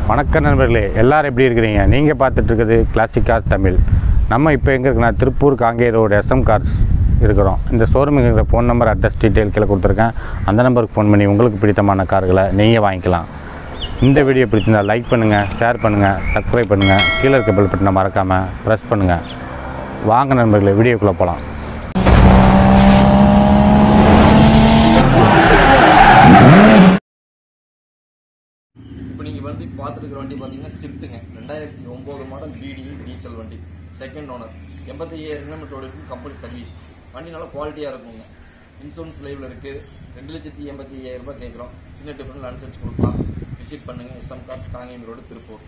வணக்கம் நண்பர்களே எல்லாரும் எப்படி இருக்கிறீங்க நீங்கள் பார்த்துட்டு இருக்கிறது கிளாசிக் கார் தமிழ் நம்ம இப்போ எங்கே இருக்குன்னா Tiruppur Kangeya road SM cars இருக்கிறோம் இந்த ஷோரூமுக்கு இருக்கிற ஃபோன் நம்பர் அட்ரஸ் டீட்டெயில் கீழே கொடுத்துருக்கேன் அந்த நம்பருக்கு ஃபோன் பண்ணி உங்களுக்கு பிடித்தமான கார்களை நீங்கள் வாங்கிக்கலாம் இந்த வீடியோ பிடிச்சிருந்தா லைக் பண்ணுங்கள் ஷேர் பண்ணுங்கள் சப்ஸ்கிரைப் பண்ணுங்கள் கீழே இருக்க பெல் பட்டனை மறக்காமல் ப்ரெஸ் பண்ணுங்கள் வாங்க நண்பர்களே வீடியோக்குள்ளே போகலாம் இப்போ நீங்கள் வந்து பார்த்துட்டு இருக்கிற வண்டி பார்த்தீங்கன்னா ஸ்விஃப்ட்டுங்க ரெண்டாயிரத்தி ஒம்பது மாடல் பிடிஇ டீசல் வண்டி செகண்ட் ஓனர் எண்பத்தி ஐயாயிரம் கிலோமீட்டரோட இருக்கும் கம்பெனி சர்வீஸ் வண்டி நல்லா குவாலிட்டியாக இருக்குங்க இன்சூரன்ஸ் லைவில் இருக்குது ரெண்டு லட்சத்தி எண்பத்தி ஐயாயிரம் ரூபாய் கேட்குறோம் சின்ன டிஃபரன்ஸ் அனுசரிச்சு கொடுக்கலாம் விசிட் பண்ணுங்கள் SM cars Kangeyam road Tiruppur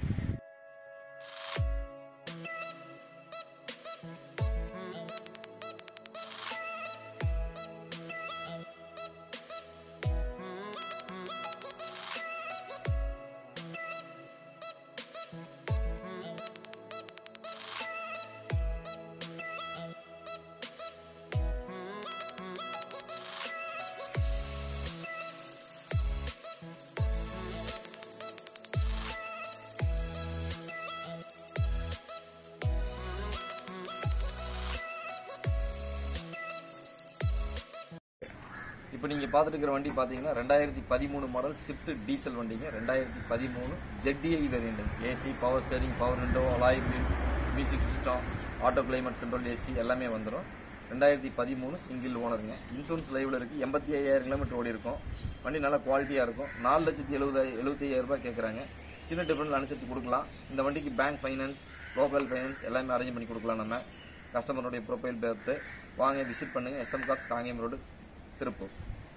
இப்போ நீங்கள் பார்த்துட்டு இருக்கிற வண்டி பார்த்தீங்கன்னா ரெண்டாயிரத்தி பதிமூணு மாடல் ஸ்விஃப்ட் டீசல் வண்டிங்க ரெண்டாயிரத்தி பதிமூணு ZDI variant AC power steering power window alloy wheel music system auto climate control AC எல்லாமே வந்துடும் ரெண்டாயிரத்தி பதிமூணு சிங்கிள் ஓனருங்க இன்சூரன்ஸ் லைவில் இருக்குது எண்பத்தி ஐயாயிரம் கிலோமீட்டர் ஓடி இருக்கும் வண்டி நல்லா குவாலிட்டியாக இருக்கும் நாலு லட்சத்தி எழுபது எழுபத்தி ஐயாயிரம் ரூபாய் கேட்குறாங்க சின்ன டிஃபரன்ஸ் அனுசரித்து கொடுக்கலாம் இந்த வண்டிக்கு பேங்க் ஃபைனான்ஸ் லோக்கல் ஃபைனான்ஸ் எல்லாமே அரேஞ்ச் பண்ணி கொடுக்கலாம் நம்ம கஸ்டமருடைய ப்ரொஃபைல் பார்த்து வாங்க விசிட் பண்ணுங்கள் SM cars Kangeyam road Tiruppur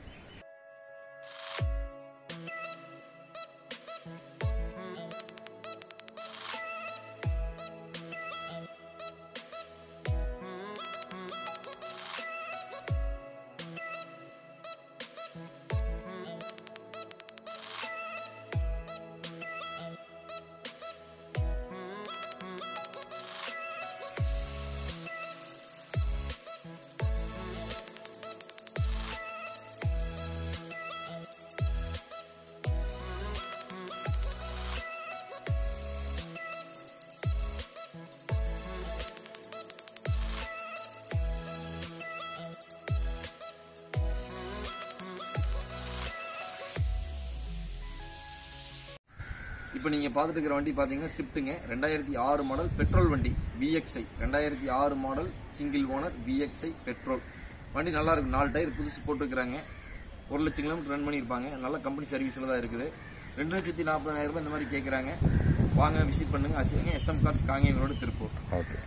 இப்போ நீங்கள் பார்த்துட்டு இருக்கிற வண்டி பார்த்தீங்கன்னா ஸ்விஃப்ட்டுங்க ரெண்டாயிரத்தி ஆறு மாடல் பெட்ரோல் வண்டி விஎக்ஸ்ஐ ரெண்டாயிரத்தி ஆறு model single owner VXI petrol வண்டி நல்லா இருக்கு நாலு டயர் புதுசு போட்டுருக்குறாங்க ஒரு லட்சம் கிலோமீட்டர் ரன் பண்ணியிருப்பாங்க நல்ல கம்பெனி சர்வீஸில் தான் இருக்குது ரெண்டு லட்சத்தி நாற்பதாயிரம் ரூபாய் இந்த மாதிரி கேட்குறாங்க வாங்க விசிட் பண்ணுங்க அசிங்க SM cars Kangeyam road Tiruppur okay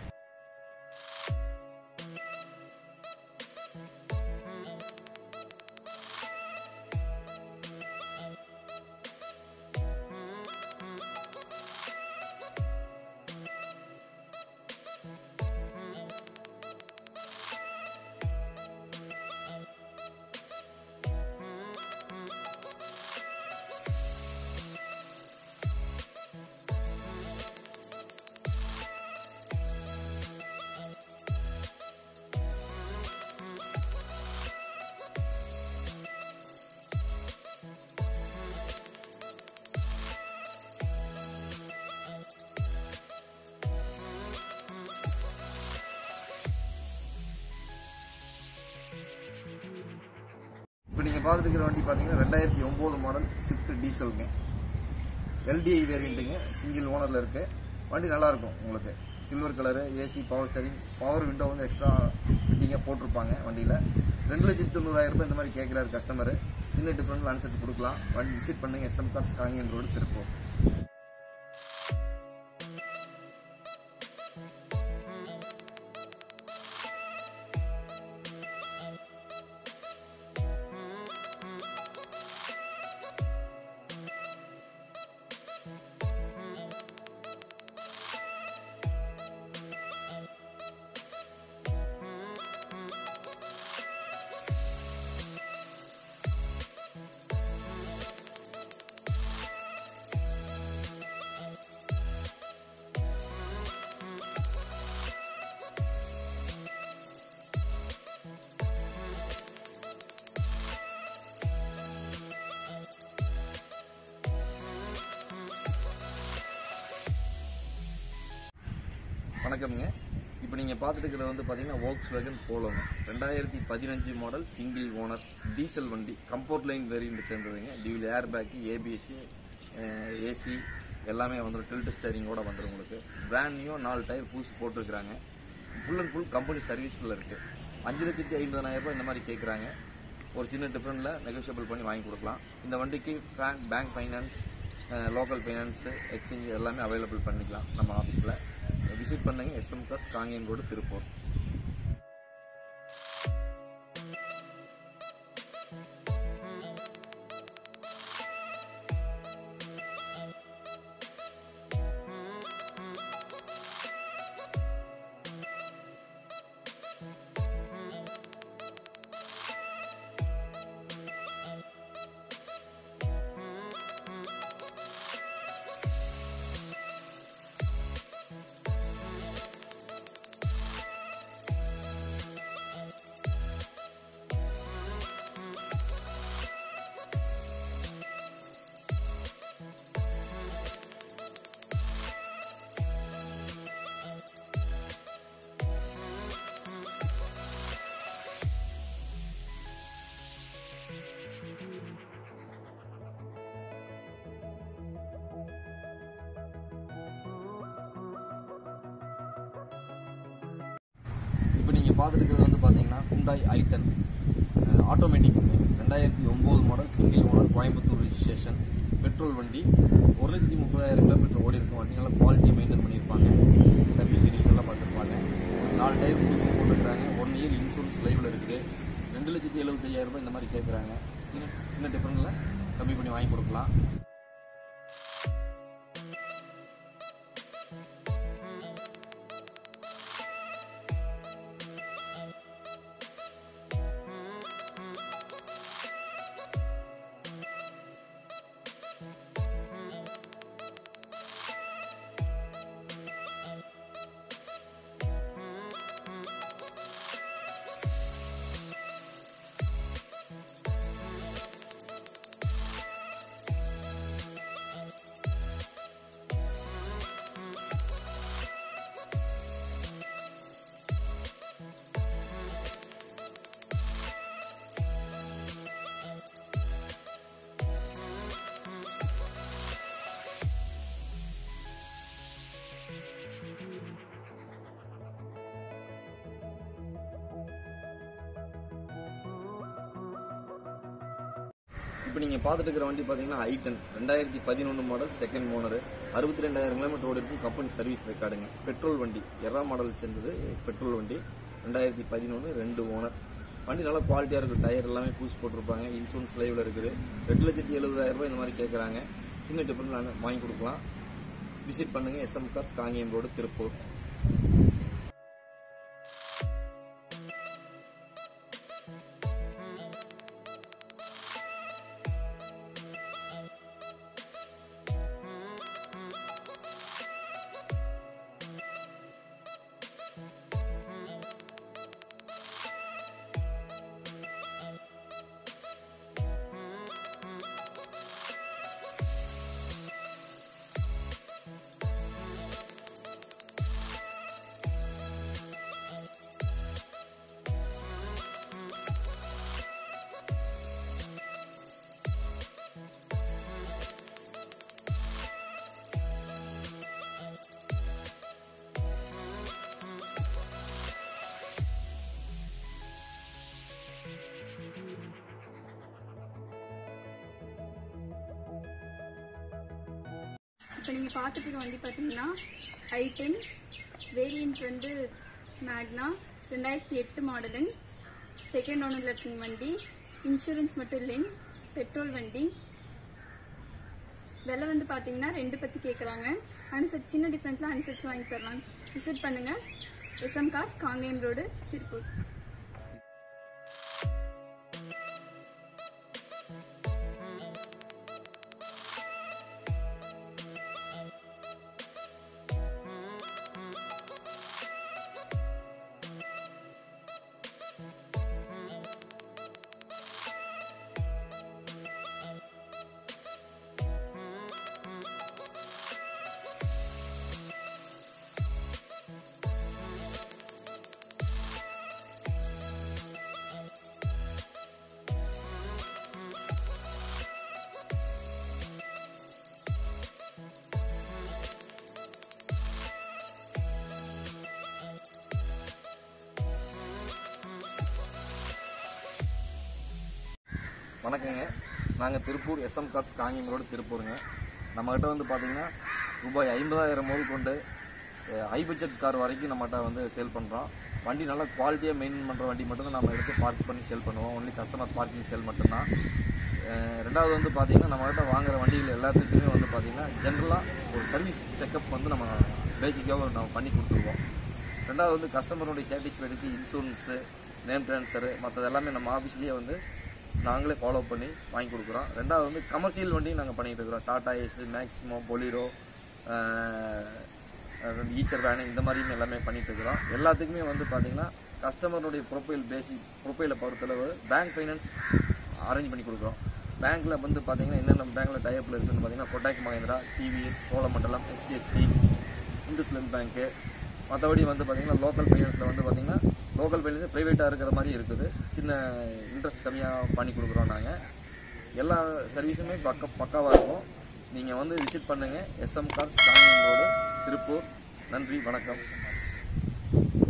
இப்போ நீங்கள் பார்த்துட்டு இருக்கிற வண்டி பார்த்தீங்கன்னா ரெண்டாயிரத்தி ஒம்பது மாடல் ஸ்விஃப்ட் டீசலுங்க எல்டிஐ வேரியண்ட்டுங்க சிங்கிள் ஓனரில் இருக்கு வண்டி நல்லா இருக்கும் உங்களுக்கு silver colour AC power steering power window வந்து எக்ஸ்ட்ரா ஃபிட்டிங்காக போட்டிருப்பாங்க வண்டியில் ரெண்டு லட்சத்தி தொண்ணூறாயிரம் ரூபாய் இந்த மாதிரி கேட்குறாரு கஸ்டமர் சின்ன டிஃபரன்ஸ் அனுசரித்து கொடுக்கலாம் வண்டி விசிட் பண்ணுங்க SM cars Kangeyam road Tiruppur வணக்கம்ங்க இப்போ நீங்கள் பார்த்துட்டு இருக்கிறது வந்து பார்த்தீங்கன்னா வோக்ஸ் வேகன் போலோங்க ரெண்டாயிரத்தி பதினஞ்சு மாடல் சிங்கிள் ஓனர் டீசல் வண்டி கம்போர்ட் லைன் வேரியண்ட் சேர்ந்ததுங்க டியூல் ஏர் பேக்கு ஏபிஎஸ்சி ஏசி எல்லாமே வந்துடும் டில்ட் ஸ்டேரிங்கோட வந்துடும் உங்களுக்கு பிராண்ட் நியூ நாலு டயர் பூசி போட்டிருக்கிறாங்க ஃபுல் அண்ட் ஃபுல் கம்பெனி சர்வீஸில் இருக்குது அஞ்சு லட்சத்தி ஐம்பதாயிரம் ரூபாய் இந்த மாதிரி கேட்குறாங்க ஒரு சின்ன டிஃப்ரெண்ட்டில் நெகோஷியபிள் பண்ணி வாங்கி கொடுக்கலாம் இந்த வண்டிக்கு bank finance local finance exchange எல்லாமே அவைலபிள் பண்ணிக்கலாம் நம்ம ஆஃபீஸில் விசிட் பண்ணுங்க SM cars Kangeyam road Tiruppur இப்போ நீங்கள் பார்த்துட்டு இருக்கிறது வந்து பார்த்தீங்கன்னா குண்டாய் ஐட்டன் ஆட்டோமேட்டிக் ரெண்டாயிரத்தி ஒம்பது model single owner Coimbatore registration petrol வண்டி ஒரு லட்சத்தி முப்பதாயிரம் கிலோமீட்டர் ஓடி இருக்கும் வண்டி நல்லா குவாலிட்டி மெயின்டைன் பண்ணியிருப்பாங்க சர்வீஸ் சீரிஸ் எல்லாம் பார்த்துருப்பாங்க நாலு டயர் புதுசு போட்டுருக்காங்க ஒன் இயர் இன்சூரன்ஸ் லைவில் இருக்குது ரெண்டு லட்சத்தி எழுபத்தையாயிரம் ரூபாய் இந்த மாதிரி கேட்குறாங்க சின்ன சின்ன டிஃப்ரெண்ட்டில் கம்மி பண்ணி வாங்கி கொடுக்கலாம் இப்போ நீங்கள் பார்த்துட்டு இருக்கிற வண்டி பார்த்தீங்கன்னா ஐட்டன் ரெண்டாயிரத்தி பதினொன்று மாடல் செகண்ட் ஓனர் அறுபத்தி ரெண்டாயிரம் கிலோமீட்டர் ஓடி இருக்கும் கம்பெனி சர்வீஸ் ரெக்கார்டுங்க பெட்ரோல் வண்டி எர்ரா மாடல் சேர்ந்தது பெட்ரோல் வண்டி ரெண்டாயிரத்தி பதினொன்று ரெண்டு ஓனர் வண்டி நல்லா குவாலிட்டியாக இருக்கும் டயர் எல்லாமே பூசி போட்டிருப்பாங்க இன்சூரன்ஸ் லைவில் இருக்குது ரெண்டு லட்சத்தி எழுபதாயிரம் ரூபாய் இந்த மாதிரி கேட்குறாங்க சின்ன டிஃபரெண்ட் நாங்கள் வாங்கி கொடுக்கலாம் விசிட் பண்ணுங்கள் SM cars Kangeyam road Tiruppur இப்போ நீங்கள் பார்த்துட்டு இருக்க வண்டி பார்த்தீங்கன்னா ஐட்டன் வேரியன்ட் வந்து மேக்னா ரெண்டாயிரத்தி எட்டு மாடலுங்க செகண்ட் ஓனரில் இருக்குங்க வண்டி இன்சூரன்ஸ் மட்டும் இல்லைங்க பெட்ரோல் வண்டி விலை வந்து பார்த்தீங்கன்னா ரெண்டு பற்றி கேட்குறாங்க அனுசரிச்சு சின்ன டிஃப்ரெண்ட்டில் அனுசரிச்சு வாங்கி தரலாம் விசிட் பண்ணுங்கள் SM cars Kangeyam road Tiruppur வணக்கங்க நாங்கள் Tiruppur SM cars Kangeyam road திருப்பூருங்க நம்மகிட்ட வந்து பார்த்தீங்கன்னா ரூபாய் ஐம்பதாயிரம் முதல் கொண்டு ஹை பட்ஜெட் கார் வரைக்கும் நம்மகிட்ட வந்து சேல் பண்ணுறோம் வண்டி நல்லா குவாலிட்டியாக மெயின்டைன் பண்ணுற வண்டி மட்டும் தான் நம்ம எடுத்து பார்க் பண்ணி சேல் பண்ணுவோம் ஒன்லி கஸ்டமர் பார்க்கிங் சேல் மட்டும்தான் அஹ் ரெண்டாவது வந்து பார்த்தீங்கன்னா நம்மகிட்ட வாங்குற வண்டிகள் எல்லாத்துக்குமே வந்து பார்த்தீங்கன்னா ஜென்ரலாக ஒரு சர்வீஸ் செக்கப் வந்து நம்ம பேசிக்காக நம்ம பண்ணி கொடுத்துருவோம் ரெண்டாவது வந்து கஸ்டமருடைய சாட்டிஸ்ஃபைடுக்கு இன்சூரன்ஸு நேம் ட்ரான்ஸ்ஃபரு மற்றது எல்லாமே நம்ம ஆஃபீஸ்லேயே வந்து நாங்களே ஃபாலோ பண்ணி வாங்கி கொடுக்குறோம் ரெண்டாவது வந்து கமர்ஷியல் வண்டியும் நாங்கள் பண்ணிகிட்டு இருக்கிறோம் Tata Ace Maximo Bolero Eicher van இந்த மாதிரியும் எல்லாமே பண்ணிட்டு இருக்கிறோம் எல்லாத்துக்குமே வந்து பார்த்தீங்கன்னா கஸ்டமருடைய ப்ரொஃபைல் பேசிக் ப்ரொஃபைலை பொறுத்தளவு பேங்க் ஃபைனான்ஸ் அரேஞ்ச் பண்ணி கொடுக்குறோம் பேங்க்கில் வந்து பார்த்தீங்கன்னா என்னென்ன பேங்க்கில் டைப்பில் இருக்குன்னு பார்த்தீங்கன்னா Kotak Mahindra TVS Cholamandalam HDFC IndusInd bank மற்றபடி வந்து பார்த்தீங்கன்னா லோக்கல் ஃபைனான்ஸில் வந்து பார்த்தீங்கன்னா லோக்கல் ஃபைனான்ஸ் ப்ரைவேட்டாக இருக்கிற மாதிரி இருக்குது சின்ன இன்ட்ரெஸ்ட் கம்மியாக பண்ணி கொடுக்குறோம் நாங்கள் எல்லா சர்வீஸுமே பக்க பக்காவாக இருக்கும் நீங்கள் வந்து விசிட் பண்ணுங்கள் SM cars Kangeyam road Tiruppur நன்றி வணக்கம்